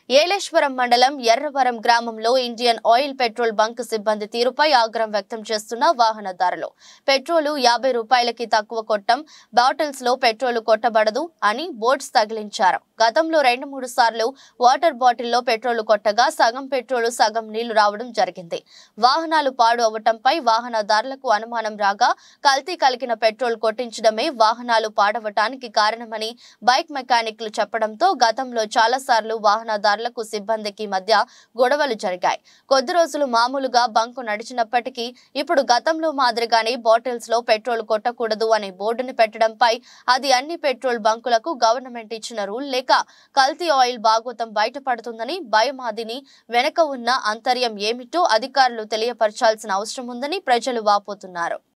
ఏలేశ్వరం మండలం ఎర్రవరం గ్రామంలో Indian oil petrol bunk సిబ్బంది తీరుపై ఆగ్రహం వ్యక్తం చేస్తున్న వాహనదారులు పెట్రోలు యాభై రూపాయలకి తక్కువ కొట్టం బాటిల్స్ లో పెట్రోల్ కొట్టబడదు అని బోర్డ్స్ తగిలించారు గతంలో రెండు మూడు సార్లు వాటర్ బాటిల్లో పెట్రోల్ కొట్టగా సగం పెట్రోల్ సగం నీళ్లు రావడం జరిగింది వాహనాలు పాడు అవటంపై వాహనదారులకు అనుమానం రాగా కల్తీ కలిగిన పెట్రోల్ కొట్టించడమే వాహనాలు పాడవటానికి కారణమని బైక్ మెకానిక్లు చెప్పడంతో గతంలో చాలా సార్లు వాహనదారులకు సిబ్బందికి మధ్య గొడవలు జరిగాయి కొద్ది రోజులు మామూలుగా బంకు నడిచినప్పటికీ ఇప్పుడు గతంలో మాదిరిగానే బాటిల్స్ లో పెట్రోల్ కొట్టకూడదు అనే బోర్డుని పెట్టడంపై అది అన్ని పెట్రోల్ బంకులకు గవర్నమెంట్ ఇచ్చిన రూల్ లేక కల్తీ ఆయిల్ భాగోతం బయటపడుతుందని భయం అదిని వెనక ఉన్న అంతర్యం ఏమిటో అధికారులు తెలియపరచాల్సిన అవసరం ఉందని ప్రజలు వాపోతున్నారు